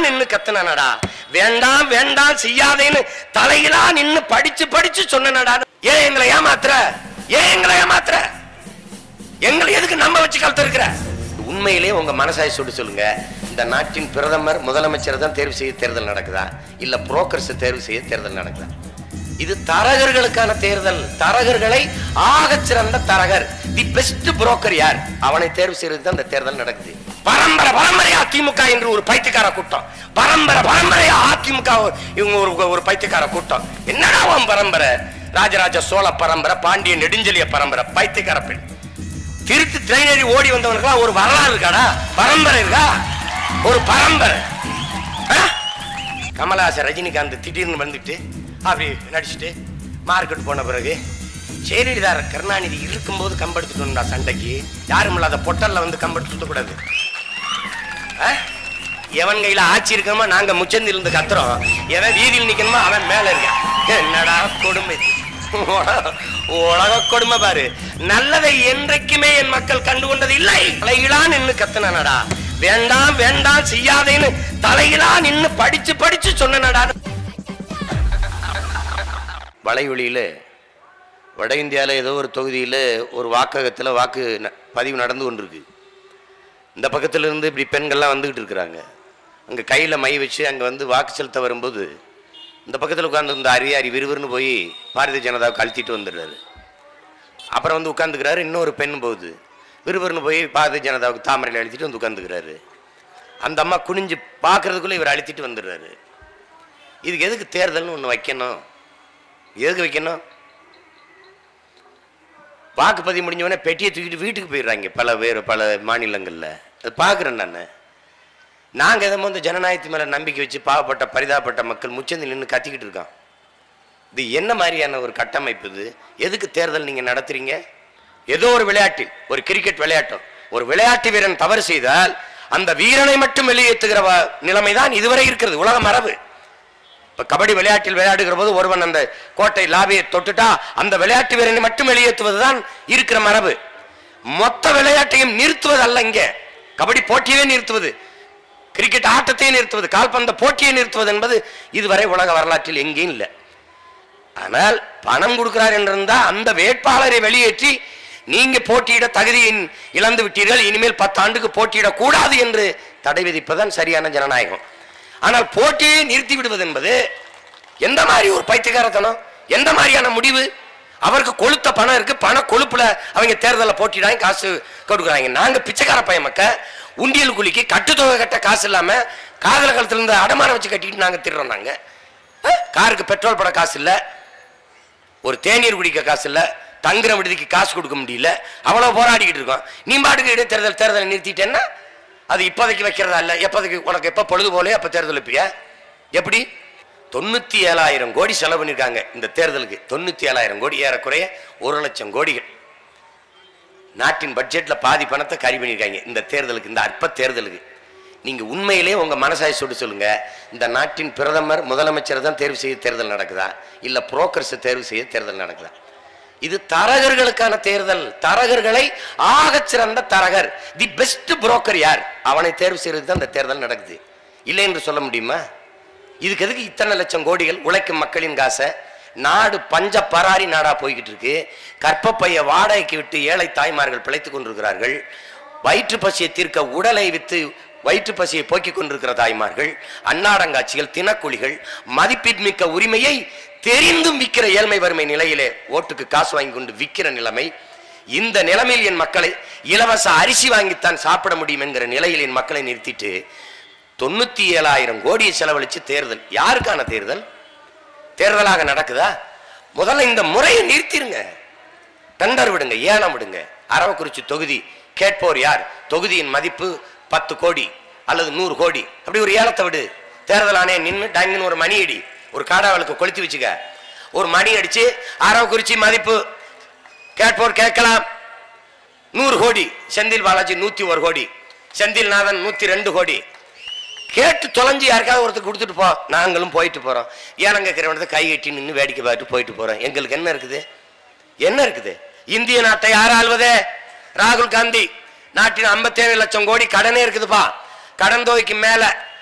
நின்னு கத்துனடா வேண்டாம் வேண்டாம் செய்யாதேன்னு தலையிலா நின்னு படிச்சு படிச்சு சொன்னனடா ஏன் எங்களை ஏமாத்துற ஏன் எங்களை ஏமாத்துற எங்களை எதுக்கு நம்ப வச்சு கழுத்து இருக்கிற உண்மையிலே உங்க மனசாய் சொல்லி சொல்லுங்க இந்த நாட்டின் பிரதமர் முதலமைச்சர் தான் தேர்வு செய்ய தேர்தல் நடக்குதா இல்ல புரோக்கர்ஸ் தேர்வு செய்ய தேர்தல் நடக்குதா இது தரகர்களுக்கான தேர்தல் தரகர்களை ஆகச் சிறந்த தரகர் தி பெஸ்ட் புரோக்கர் யார் அவனை தேர்வு செய்யறது தான் இந்த தேர்தல் நடக்குது பரம்பரை பரம்பரையா திமுக என்று ஒரு பைத்தியக்கார கூட்டம் பரம்பரை பரம்பரையா அதிமுக ஒரு- இவங்க ஒரு ஒரு பைத்தியக்கார கூட்டம் என்னடா உன் பரம்பரை ராஜராஜ சோழ பரம்பரை பாண்டிய நெடுஞ்செலிய பரம்பரை பைத்தியக்கார பெண் திருத்து திரைநேறி ஓடி வந்தவனுக்கா ஒரு வரலாறு இருக்காடா பரம்பரை இருக்கா ஒரு பரம்பரை ஆ? கமலஹாசன் ரஜினிகாந்த் திடீர்னு வந்துட்டு அப்படி நடிச்சுட்டு மார்க்கெட் போன பிறகு ஜெயலலிதா கருணாநிதி இருக்கும்போது கம்பெடுத்துட்டோம்டா சண்டைக்கு யாரும் இல்லாத பொட்டல்ல வந்து கம்பெடுத்து சுத்தக்கூடாது ஆ? எவன் கையில ஆட்சி இருக்கணுமோ நாங்க முச்சந்தில இருந்து கத்துறோம் எவன் வீதியில் நிக்கணுமோ அவன் மேல இருக்கான் என்னடா கொடுமை இது? உலக- உலக கொடுமை பாரு நல்லதை என்றைக்குமே என் மக்கள் கண்டு கொண்டது இல்லை தலையிலா நின்னு கத்துனடா வேண்டாம் வேண்டாம் செய்யாதேன்னு தலையிலா நின்னு படிச்சு படிச்சு சொன்னனடா வலைவெளியில வட இந்தியாவில் ஏதோ ஒரு தொகுதியில் ஒரு வாக்ககத்தில் வாக்கு ந- பதிவு நடந்து கொண்டிருக்கு இந்த பக்கத்துல இருந்து இப்படி பெண்கள்லாம் வந்துகிட்டு இருக்கிறாங்க அங்கே கையில் மை வச்சு அங்கே வந்து வாக்கு செலுத்த வரும்போது இந்த பக்கத்தில் உட்கார்ந்து இந்த அரியாரி விறுவிறுன்னு போய் பாரதிய ஜனதாவுக்கு அழுத்திட்டு வந்துடுறாரு அப்புறம் வந்து உட்காந்துக்கிறாரு இன்னொரு பெண் போகுது விறுவிறுன்னு போய் பாரதிய ஜனதாவுக்கு தாமரையில் அழுத்திட்டு வந்து உட்காந்துக்கிறாரு அந்த அம்மா குனிஞ்சு பார்க்கறதுக்குள்ளே இவர் அழுத்திட்டு வந்துடுறாரு இதுக்கு எதுக்கு தேர்தல்னு ஒன்று வைக்கணும் எதுக்கு வைக்கணும் வாக்குப்பதிவு முடிஞ்சவொடனே பெட்டியை தூக்கிட்டு வீட்டுக்கு போயிடுறாங்க பல வேறு பல மாநிலங்களில் அது பார்க்குறேன் நான் நாங்கள் எதோ வந்து ஜனநாயகத்து மேலே நம்பிக்கை வச்சு பாவப்பட்ட பரிதாபப்பட்ட மக்கள் முச்சந்தில் நின்று கத்திக்கிட்டு இருக்கான் இது என்ன மாதிரியான ஒரு கட்டமைப்பு இது எதுக்கு தேர்தல் நீங்கள் நடத்துறீங்க ஏதோ ஒரு விளையாட்டில் ஒரு கிரிக்கெட் விளையாட்டம் ஒரு விளையாட்டு வீரன் தவறு செய்தால் அந்த வீரனை மட்டும் வெளியேற்றுகிற வ- நிலைமைதான் இதுவரை இருக்கிறது உலக மரபு இப்ப கபடி விளையாட்டில் விளையாடுகிற போது ஒருவன் அந்த கோட்டை லாபியை தொட்டுட்டா அந்த விளையாட்டு வீரனை மட்டும் வெளியேற்றுவதுதான் இருக்கிற மரபு மொத்த விளையாட்டையும் நிறுத்துவது அல்ல இங்க கபடி போட்டியவே நிறுத்துவது கிரிக்கெட் ஆட்டத்தையே நிறுத்துவது கால்பந்த போட்டியை நிறுத்துவது என்பது இதுவரை உலக வரலாற்றில் எங்கேயும் இல்லை ஆனால் பணம் கொடுக்கிறார் என்றிருந்தா அந்த வேட்பாளரை வெளியேற்றி நீங்க போட்டியிட தகுதியை இழந்து விட்டீர்கள் இனிமேல் பத்து ஆண்டுக்கு போட்டியிடக் கூடாது என்று தடை விதிப்பதுதான் சரியான ஜனநாயகம் ஆனால் போட்டியை நிறுத்தி விடுவது என்பது எந்த மாதிரி ஒரு பைத்தியக்காரத்தனம் எந்த மாதிரியான முடிவு அவருக்கு கொளுத்த பணம் இருக்கு பண கொழுப்புல அவங்க தேர்தலில் போட்டிடாங்க காசு கொடுக்குறாங்க நாங்க பிச்சைக்கார பையன் மக்க உண்டியல் குளிக்கு கட்டுத்தொகை கட்ட காசு இல்லாம காதல காலத்துல இருந்து அடமானம் வச்சு கட்டிட்டு நாங்க திடுறோம் நாங்க அஹ், காருக்கு பெட்ரோல் போட காசு இல்லை ஒரு தேநீர் குடிக்க காசு இல்ல தங்குற விடுதிக்கு காசு கொடுக்க முடியல அவ்வளவு போராடிக்கிட்டு இருக்கோம் நீ பாட்டுக்கு இடைத்தேர்தல் தேர்தலை நிறுத்திட்டேன்னா அது இப்போதைக்கு வைக்கிறதா இல்ல எப்போதைக்கு உனக்கு எப்போ பொழுது போலே அப்போ தேர்தல் வைப்பியா எப்படி தொண்ணூத்தி ஏழாயிரம் கோடி செலவு பண்ணியிருக்காங்க இந்த தேர்தலுக்கு தொண்ணூத்தி ஏழாயிரம் கோடி ஏறக்குறைய ஒரு லட்சம் கோடிகள் நாட்டின் பட்ஜெட்ல பாதி பணத்தை கறி பண்ணியிருக்காங்க இந்த தேர்தலுக்கு இந்த அற்ப தேர்தலுக்கு நீங்க உண்மையிலே உங்க மனசாய் சொல்லி சொல்லுங்க இந்த நாட்டின் பிரதமர் முதலமைச்சர் தான் தேர்வு செய்ய தேர்தல் நடக்குதா இல்ல புரோக்கர்ஸ் தேர்வு செய்ய தேர்தல் நடக்குதா இது தரகர்களுக்கான தேர்தல் தரகர்களை ஆகச் சிறந்த தரகர் தி பெஸ்ட் புரோக்கர் யார் அவனை தேர்வு செய்யறது தான் இந்த தேர்தல் நடக்குது இல்லை என்று சொல்ல முடியுமா இதுக்கு எதுக்கு இத்தனை லட்சம் கோடிகள் உழைக்கும் மக்களின் காசை நாடு பஞ்ச பராரி நாடா போய்கிட்டு இருக்கு கற்பப்பைய வாடகைக்கு விட்டு ஏழை தாய்மார்கள் பிழைத்துக் கொண்டிருக்கிறார்கள் வயிற்று பசியை தீர்க்க உடலை வித்து வயிற்று பசியை போக்கிக் கொண்டிருக்கிற தாய்மார்கள் அன்னாடங்காட்சிகள் தினக்கூலிகள் மதிப்பின்மிக்க உரிமையை தெரிந்தும் விற்கிற ஏழ்மை வறுமை நிலையிலே ஓட்டுக்கு காசு வாங்கி கொண்டு விற்கிற நிலைமை இந்த நிலைமையில் என் மக்களை இலவச அரிசி வாங்கித்தான் சாப்பிட முடியும் என்கிற நிலையில் என் மக்களை நிறுத்திட்டு தொண்ணூத்தி ஏழாயிரம் கோடியை செலவழிச்சு தேர்தல் யாருக்கான தேர்தல் தேர்தலாக நடக்குதா முதல்ல இந்த முறையை நிறுத்திருங்க டெண்டர் விடுங்க ஏலம் விடுங்க அரவக்குறிச்சி தொகுதி கேட்போர் யார் தொகுதியின் மதிப்பு பத்து கோடி அல்லது நூறு கோடி அப்படி ஒரு ஏலத்தை விடு தேர்தல் ஆணையம் நின்று டங்குன்னு ஒரு மணி அடி ஒரு காடாவளுக்கு கொளுத்தி வச்சுக்க ஒரு மணி அடிச்சு அரவக்குறிச்சி மதிப்பு கேட்போர் கேட்கலாம் நூறு கோடி செந்தில் பாலாஜி நூத்தி ஒரு கோடி செந்தில் நாதன் நூத்தி ரெண்டு கோடி கேட்டு தொலைஞ்சு யாருக்காவது ஒருத்தர் கொடுத்துட்டு போ நாங்களும் போயிட்டு போறோம் ஏலம் கேட்கிறவனத்தை கை கட்டி நின்று வேடிக்கை பார்த்துட்டு போயிட்டு போறோம் எங்களுக்கு என்ன இருக்குது என்ன இருக்குது இந்திய நாட்டை யார் ஆள்வதே ராகுல் காந்தி நாட்டின் 57 லட்சம் கோடி கடனே இருக்குதுப்பா கடன் தொகைக்கு மேல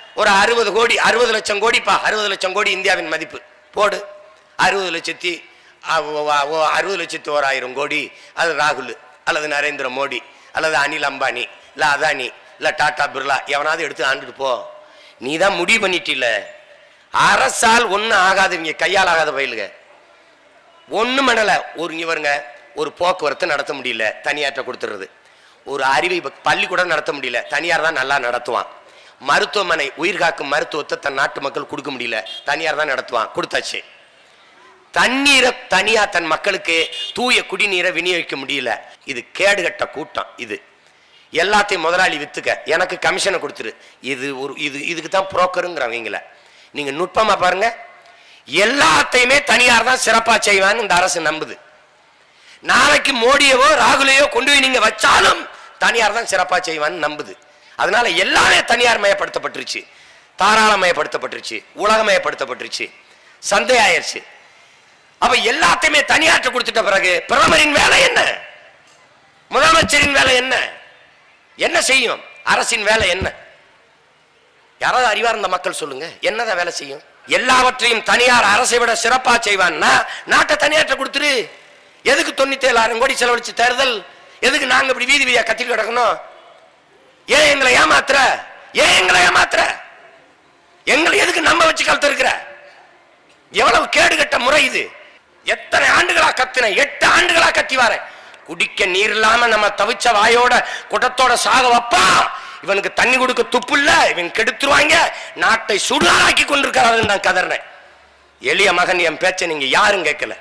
ஒரு அறுபது கோடி அறுபது லட்சம் கோடிப்பா அறுபது லட்சம் கோடி இந்தியாவின் மதிப்பு போடு அறுபது லட்சத்தி அ- ஒ- ஒ- அறுபது லட்சத்தி ஓராயிரம் கோடி அது ராகுல் அல்லது நரேந்திர மோடி அல்லது அனில் அம்பானி இல்ல அதானி இல்ல டாடா பிர்லா எவனாவது எடுத்து ஆண்டுட்டு போ நீ தான் முடிவு பண்ணிட்டில அரசால் ஒன்றும் ஆகாதுங்க கையால் ஆகாத பயிலுங்க ஒண்ணும் பண்ணல ஒரு இங்க பாருங்க ஒரு போக்குவரத்து நடத்த முடியல தனியார்ட்ட கொடுத்துறது ஒரு அறிவை ப- பள்ளிக்கூடம் நடத்த முடியல தனியார் தான் நல்லா நடத்துவான் மருத்துவமனை உயிர் காக்கும் மருத்துவத்தை தன் நாட்டு மக்கள் கொடுக்க முடியல தனியார் தான் நடத்துவான் கொடுத்தாச்சு தண்ணீரை தனியா தன் மக்களுக்கு தூய குடிநீரை விநியோகிக்க முடியல இது கேடுகட்ட கூட்டம் இது எல்லாத்தையும் முதலாளி வித்துக்க எனக்கு கமிஷனை கொடுத்துரு இது ஒரு இது இதுக்கு தான் புரோக்கருங்கிறவங்கள நீங்க நுட்பமா பாருங்க எல்லாத்தையுமே தனியார் தான் சிறப்பா செய்வான்னு இந்த அரசு நம்புது நாளைக்கு மோடியவோ ராகுலையோ கொண்டு போய் நீங்க வச்சாலும் தனியார் தான் சிறப்பா செய்வான்னு நம்புது அதனால எல்லாமே தனியார் மயப்படுத்தப்பட்டுருச்சு தாராளமயப்படுத்தப்பட்டுருச்சு உலகமயப்படுத்தப்பட்டுருச்சு சந்தை ஆயிருச்சு அப்ப எல்லாத்தையுமே தனியாற்ற கொடுத்துட்ட பிறகு பிரதமரின் வேலை என்ன முதலமைச்சரின் வேலை என்ன என்ன செய்யும் அரசின் வேலை என்ன யாராவது அறிவார்ந்த மக்கள் சொல்லுங்க என்னதான் வேலை செய்யும் எல்லாவற்றையும் தனியார் அரசை விட சிறப்பா செய்வான்னா நாட்டை தனியாற்ற கொடுத்துரு எதுக்கு தொண்ணூத்தி ஏழாயிரம் கோடி செலவழிச்சு தேர்தல் எதுக்கு நாங்க இப்படி வீதி வீதியா கத்திட்டு கிடக்கணும் ஏன் எங்களை ஏமாத்துற ஏன் எங்களை ஏமாத்துற எங்களை எதுக்கு நம்ப வச்சு கழுத்து இருக்கிற எவ்வளவு கேடுகட்ட முறை இது எத்தனை ஆண்டுகளா கத்தின எட்டு ஆண்டுகளா கத்தி வரேன் குடிக்க நீர் இல்லாம நம்ம தவிச்ச வாயோட குடத்தோட சாக வப்பா இவனுக்கு தண்ணி கொடுக்க துப்பு இல்ல இவன் கெடுத்துருவாங்க நாட்டை சுடுகாராக்கி கொண்டிருக்கிறார்கள் நான் கதறினேன் எளிய மகன் என் பேச்சை நீங்க யாரும் கேட்கல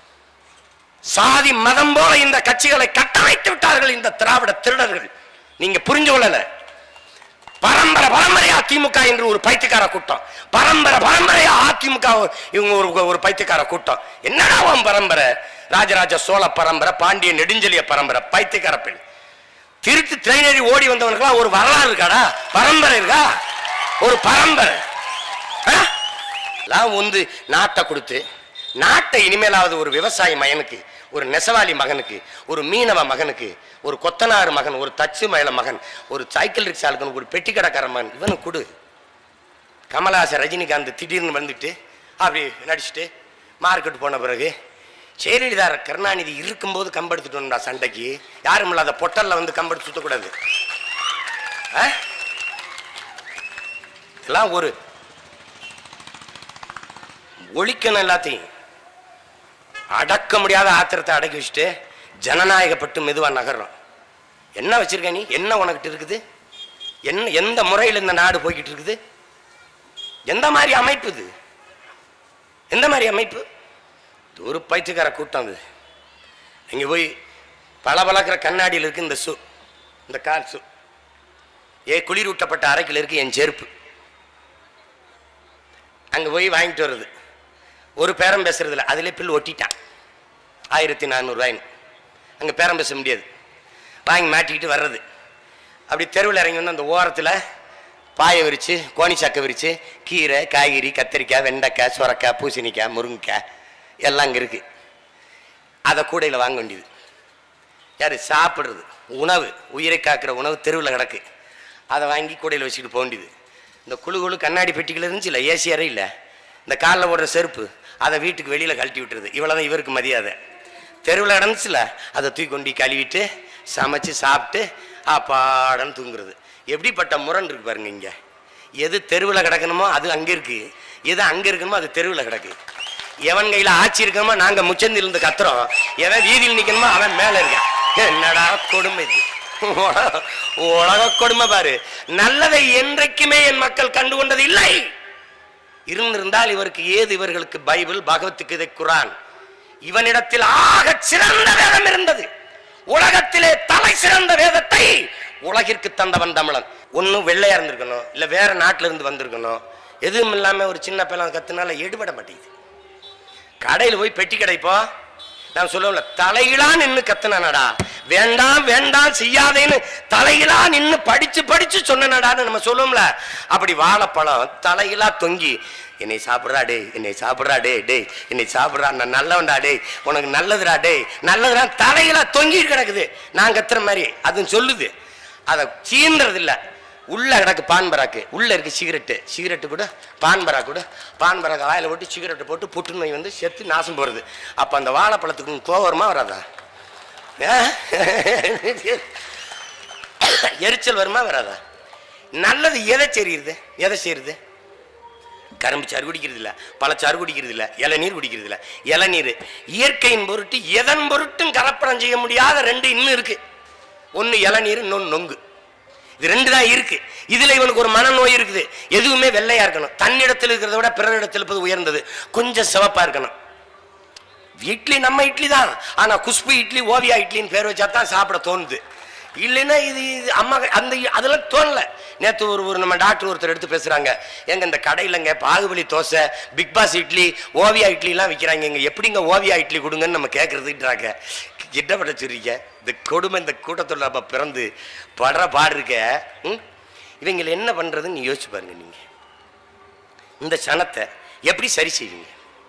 சாதி மதம் போல இந்த கட்சிகளை கட்டமைத்து விட்டார்கள் இந்த திராவிட திருடர்கள் நீங்க புரிஞ்சு கொள்ளல பரம்பரை பரம்பரையா திமுக என்று ஒரு பைத்தியக்கார கூட்டம் பரம்பரை பரம்பரையா அதிமுக இவங்க ஒரு ஒரு பைத்தியக்கார கூட்டம் என்னடா உன் பரம்பரை ராஜராஜ சோழ பரம்பரை பாண்டிய நெடுஞ்செலிய பரம்பரை பைத்தியக்கார பெண் திருட்டு திரைநேறி ஓடி வந்தவனுக்குலாம் ஒரு வரலாறு இருக்காடா பரம்பரை இருக்கா ஒரு பரம்பரை ஆ? எல்லாம் வந்து நாட்டை கொடுத்து நாட்டை இனிமேலாவது ஒரு விவசாயி மகனுக்கு ஒரு நெசவாளி மகனுக்கு ஒரு மீனவ மகனுக்கு ஒரு கொத்தனார் மகன் ஒரு தச்சு மயில மகன் ஒரு சைக்கிள் ரிக்ஷாளுக்கு ஒரு பெட்டி கடைக்கார மகன் இவனுக்கு கொடு கமலஹாசன் ரஜினிகாந்த் திடீர்னு வந்துட்டு அப்படி நடிச்சுட்டு மார்க்கெட் போன பிறகு ஜெயலலிதா கருணாநிதி இருக்கும்போது கம்பெடுத்துட்டு வந்தா சண்டைக்கு யாரும் இல்லாத பொட்டல்ல வந்து கம்பெடுத்து சுத்தக்கூடாது ஆ? இதெல்லாம் ஒரு ஒழிக்கணும் எல்லாத்தையும் அடக்க முடியாத ஆத்திரத்தை அடக்கி வச்சுட்டு ஜனநாயகப்பட்டு மெதுவா நகர்றோம் என்ன வச்சிருக்க நீ என்ன உனக்கிட்ட இருக்குது என்ன எந்த முறையில் இந்த நாடு போய்கிட்டு இருக்குது எந்த மாதிரி அமைப்பு இது எந்த மாதிரி அமைப்பு இது ஒரு பைத்தியக்கார கூட்டம் இது இங்க போய் பளபளக்கிற கண்ணாடியில் இருக்கு இந்த சு இந்த கால் சு ஏ குளிரூட்டப்பட்ட அறைக்கில் இருக்கு என் செருப்பு அங்க போய் வாங்கிட்டு வருது ஒரு பேரம் பேசுறது இல்லை அதிலே பில் ஒட்டிட்டான் ஆயிரத்தி நானூறுரூவாயின்னு அங்கே பேரம் பேச முடியாது வாங்கி மாட்டிக்கிட்டு வர்றது அப்படி தெருவில் இறங்கி வந்து அந்த ஓரத்தில் பாயை விரித்து கோணி சக்கை விரித்து கீரை காய்கறி கத்திரிக்காய் வெண்டைக்காய் சுரக்காய் பூசணிக்காய் முருங்கைக்காய் எல்லாம் அங்கே இருக்குது அதை கூடையில் வாங்க வேண்டியது யார் சாப்பிட்றது உணவு உயிரை காக்கிற உணவு தெருவில் கிடக்கு அதை வாங்கி கூடையில் வச்சுக்கிட்டு போக வேண்டியது இந்த குழு குழு கண்ணாடி பெட்டிகள் இருந்துச்சு இல்லை ஏசியாரே இல்லை இந்த காலில் ஓடுற செருப்பு அதை வீட்டுக்கு வெளியில் கழட்டி விட்டுறது இவ்வளோதான் இவருக்கு மரியாதை தெருவில் இடந்துச்சுல அதை தூக்கி கொண்டு கழுவிட்டு சமைச்சு சாப்பிட்டு அப்பாடன்னு தூங்குறது எப்படிப்பட்ட முரண் இருக்கு பாருங்க இங்கே எது தெருவில் கிடக்கணுமோ அது அங்கே இருக்கு எது அங்கே இருக்கணுமோ அது தெருவில் கிடக்கு எவன் கையில் ஆட்சி இருக்கணுமோ நாங்கள் முச்சந்தில் இருந்து கத்துறோம் எவன் வீதியில் நிற்கணுமோ அவன் மேலே இருக்கான் என்னடா கொடுமை இது உலக- உலக கொடுமை பாரு நல்லதை என்றைக்குமே என் மக்கள் கண்டு கொண்டது இல்லை இருந்திருந்தால் இவருக்கு ஏது இவர்களுக்கு பைபிள் பகவத்கீதை குரான் இவனிடத்தில் ஆக சிறந்த வேதம் இருந்தது உலகத்திலே தலை சிறந்த வேதத்தை உலகிற்கு தந்தவன் தமிழன் ஒன்னும் வெள்ளையா இருந்திருக்கணும் இல்ல வேற நாட்டுல இருந்து வந்திருக்கணும் எதுவும் இல்லாம ஒரு சின்ன பையன் கத்துனால எடுபட மாட்டேங்குது கடையில் போய் பெட்டி கிடைப்போ நான் சொல்லுவேன்ல தலையிலா நின்னு கத்துனடா வேண்டாம் வேண்டாம் செய்யாதேன்னு தலையிலா நின்னு படிச்சு படிச்சு சொன்னனடான்னு நம்ம சொல்லுவோம்ல அப்படி வாழைப்பழம் தலையிலா தொங்கி என்னை சாப்பிட்றா டேய் என்னை சாப்பிட்றா டேய் டேய் என்னை சாப்பிட்றா நான் நல்லவன்டா டேய் உனக்கு நல்லதுடா டேய் நல்லதுடா தலையிலா தொங்கி கிடக்குது நான் கத்துற மாதிரி அது சொல்லுது அதை சீன்றது இல்ல உள்ள கிடக்கு பான் பராக்கு உள்ள இருக்கு சிகரெட்டு சிகரெட்டு கூட பான் பராக்கு கூட பான் பராக்கு வாயில போட்டு சிகரெட்டை போட்டு புற்றுநோய் வந்து செத்து நாசம் போறது அப்ப அந்த வாழைப்பழத்துக்கு கோவம் வருமா வராதா ஆ? எரிச்சல் வருமா வராதா நல்லது எதை செய்யுது எதை செய்யுது கரும்பு சாறு குடிக்கிறது இல்ல பழச்சாறு குடிக்கிறது இல்ல இளநீர் குடிக்கிறது இல்ல இளநீர் இயற்கையின் பொருட்டு எதன் பொருட்டும் கலப்படம் செய்ய முடியாத ரெண்டு இன்னும் இருக்கு ஒன்னு இளநீர் இன்னொன்னு நொங்கு இது ரெண்டு தான் இருக்கு இதுல இவனுக்கு ஒரு மனநோய் இருக்குது எதுவுமே வெள்ளையா இருக்கணும் தன்னிடத்தில் இருக்கிறத விட பிறரிடத்தில் இருப்பது உயர்ந்தது கொஞ்சம் சிவப்பா இருக்கணும் இட்லி நம்ம இட்லி தான் ஆனா குஷ்பு இட்லி ஓவியா இட்லின்னு பேர் வச்சா தான் சாப்பிட தோணுது இல்லைன்னா இது இது அம்மா அந்த அதெல்லாம் தோணல நேற்று ஒரு ஒரு நம்ம டாக்டர் ஒருத்தர் எடுத்து பேசுறாங்க எங்க இந்த கடையிலங்க பாகுபலி தோசை பிக் பாஸ் இட்லி ஓவியா இட்லிலாம் விற்கிறாங்க இங்க எப்படிங்க ஓவியா இட்லி கொடுங்கன்னு நம்ம கேட்கறதுன்றாங்க கிட்ட பட சொல்றீங்க இந்த கொடுமை இந்த கூட்டத்தில் நம்ம பிறந்து படுற பாடு இருக்க ம்? இவங்களை என்ன பண்றதுன்னு நீங்க யோசிச்சு பாருங்க நீங்க இந்த சனத்தை எப்படி சரி செய்வீங்க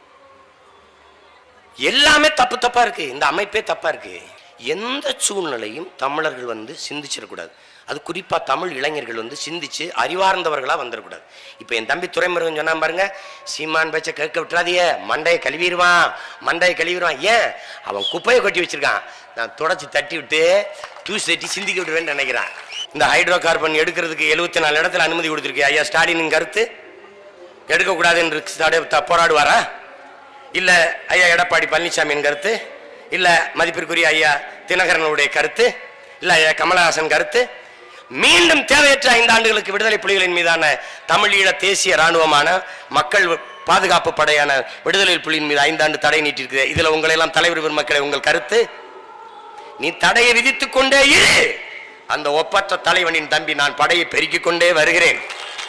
எல்லாமே தப்பு தப்பா இருக்கு இந்த அமைப்பே தப்பா இருக்கு எந்த சூழ்நிலையும் தமிழர்கள் வந்து சிந்திச்சிடக்கூடாது அது குறிப்பா தமிழ் இளைஞர்கள் வந்து சிந்திச்சு அறிவார்ந்தவர்களா வந்துடக்கூடாது இப்போ என் தம்பி துறைமுருகன் சொன்னா பாருங்க சீமான் பேச்ச கேட்க விட்டுறாதிய மண்டையை கழுவிடுவான் மண்டையை கழுவிடுவான் ஏன் அவன் குப்பையை கொட்டி வச்சிருக்கான் நான் தொடச்சி தட்டி விட்டு தூசி தட்டி சிந்திக்க விடுவேன்னு நினைக்கிறான் இந்த ஹைட்ரோ கார்பன் எடுக்கிறதுக்கு எழுபத்தி நாலு இடத்துல அனுமதி கொடுத்துருக்கு ஐயா ஸ்டாலின் கருத்து எடுக்கக்கூடாது என்று ஸ்டாலின் த- போராடுவாரா இல்ல ஐயா எடப்பாடி பழனிசாமியின் கருத்து இல்ல மதிப்பிற்குரிய ஐயா தினகரனுடைய கருத்து இல்ல ஐயா கமலஹாசன் கருத்து மீண்டும் தேவையற்ற ஐந்து ஆண்டுகளுக்கு விடுதலை புலிகளின் மீதான தமிழீழ தேசிய ராணுவமான மக்கள் பாதுகாப்பு படையான விடுதலை புலியின் மீது ஐந்தாண்டு தடை நீட்டிருக்கு இதுல உங்களை எல்லாம் தலைவர் பெருமக்களை உங்கள் கருத்து நீ தடையை விதித்துக் கொண்டே இரு அந்த ஒப்பற்ற தலைவனின் தம்பி நான் படையை பெருக்கிக் கொண்டே வருகிறேன்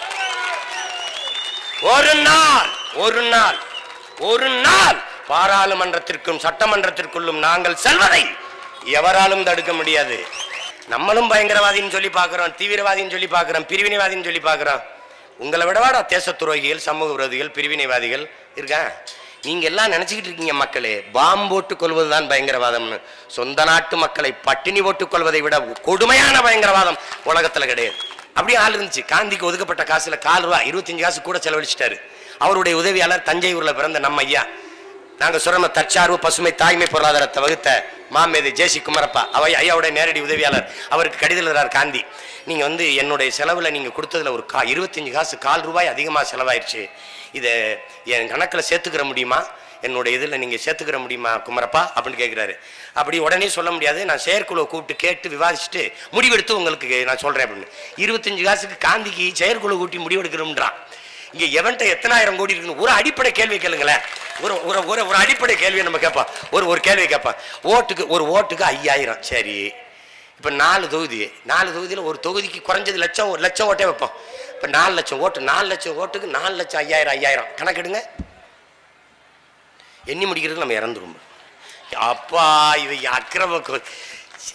ஒரு நாள் ஒரு நாள் ஒரு நாள் பாராளுமன்றத்திற்கும் சட்டமன்றத்திற்குள்ளும் நாங்கள் செல்வதை எவராலும் தடுக்க முடியாது நம்மளும் பயங்கரவாதின்னு சொல்லி பார்க்கிறோம் தீவிரவாதின்னு சொல்லி பார்க்கிறோம் பிரிவினைவாதின்னு சொல்லி பார்க்கிறோம் உங்களை விடவாடா தேச துரோகிகள் சமூக விரோதிகள் பிரிவினைவாதிகள் இருக்கா நீங்க எல்லாம் நினைச்சுக்கிட்டு இருக்கீங்க மக்களே பாம்பு போட்டுக் கொள்வதுதான் பயங்கரவாதம்னு சொந்த நாட்டு மக்களை பட்டினி போட்டுக் கொள்வதை விட கொடுமையான பயங்கரவாதம் உலகத்துல கிடையாது அப்படியே ஆள் இருந்துச்சு காந்திக்கு ஒதுக்கப்பட்ட காசுல கால் ரூபா இருபத்தஞ்சு காசு கூட செலவழிச்சிட்டாரு அவருடைய உதவியாளர் தஞ்சை ஊர்ல பிறந்த நம்ம ஐயா நாங்க சுரம தற்சார்பு பசுமை தாய்மை பொருளாதாரத்தை வகுத்த மாமேது ஜேசி குமரப்பா அவை ஐயாவுடைய நேரடி உதவியாளர் அவருக்கு கடிதம் எழுதுறார் காந்தி நீங்க வந்து என்னுடைய செலவுல நீங்க கொடுத்ததுல ஒரு கா இருபத்தஞ்சு காசு கால் ரூபாய் அதிகமா செலவாயிருச்சு இதை என் கணக்குல சேர்த்துக்கிற முடியுமா என்னுடைய இதில் நீங்கள் சேர்த்துக்கிற முடியுமா குமரப்பா அப்படின்னு கேட்குறாரு அப்படி உடனே சொல்ல முடியாது நான் செயற்குழுவை கூப்பிட்டு கேட்டு விவாதிச்சுட்டு முடிவெடுத்து உங்களுக்கு நான் சொல்கிறேன் அப்படின்னு இருபத்தஞ்சு காசுக்கு காந்திக்கு செயற்குழு கூட்டி முடிவெடுக்கிறோம்ன்றான் இங்க எவன்ட்ட எத்தனாயிரம் கோடி இருக்குன்னு ஒரு அடிப்படை கேள்வி கேளுங்களேன் ஒரு ஒரு ஒரு ஒரு அடிப்படை கேள்வியை நம்ம கேட்போம் ஒரு ஒரு கேள்வி கேட்போம் ஓட்டுக்கு ஒரு ஓட்டுக்கு ஐயாயிரம் சரி இப்போ நாலு தொகுதி நாலு தொகுதியில் ஒரு தொகுதிக்கு குறைஞ்சது லட்சம் ஒரு லட்சம் ஓட்டே வைப்போம் இப்போ நாலு லட்சம் ஓட்டு நாலு லட்சம் ஓட்டுக்கு நாலு லட்சம் ஐயாயிரம் ஐயாயிரம் கணக்கெடுங்க எண்ணி முடிக்கிறதுக்கு நம்ம இறந்துருவோம் அப்பா இவ அக்கிரம கொ- சி.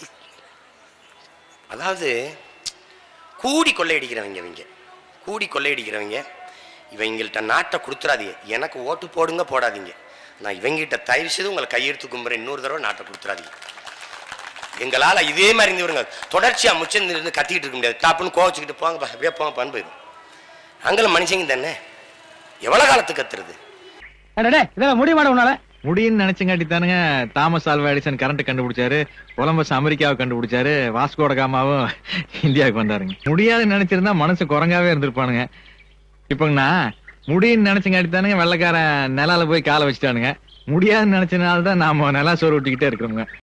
அதாவது கூடி கொள்ளையடிக்கிறவங்க இவங்க கூடி கொள்ளையடிக்கிறவங்க இவங்கள்ட்ட நாட்டை கொடுத்துறாதீங்க எனக்கு ஓட்டு போடுங்க போடாதீங்க நான் இவங்கிட்ட தயவு செய்து உங்களை கையெழுத்து கும்புறேன் இன்னொரு தடவை நாட்டை கொடுத்துறாதீங்க எங்களால் இதே மாதிரி இருந்தவருங்க தொடர்ச்சியாக முச்சந்து இருந்து கத்திக்கிட்டு இருக்க முடியாது டாப்புன்னு கோவச்சுக்கிட்டு போங்கப்பா அப்படியே போங்கப்பான்னு போயிடும் நாங்களும் மனுஷங்க தானே எவ்வளோ காலத்துக்கு கத்துறது இதெல்லாம் முடியுமாடா உன்னால முடியும்னு நினைச்சங்காட்டி தானுங்க தாமஸ் ஆல்வா எடிசன் கரண்ட் கண்டுபிடிச்சாரு கொலம்பஸ் அமெரிக்காவை கண்டுபிடிச்சாரு வாஸ்கோட காமாவும் இந்தியாவுக்கு வந்தாருங்க முடியாதுன்னு நினைச்சிருந்தா மனசு குரங்காவே இருந்திருப்பானுங்க இப்பங்கண்ணா முடியும்னு நினைச்சங்காட்டி தானுங்க வெள்ளக்காரன் நிலால போய் காலை வச்சுட்டானுங்க முடியாதுன்னு நினைச்சனால தான் நாம நிலா சோறு விட்டுக்கிட்டே இருக்கிறோங்க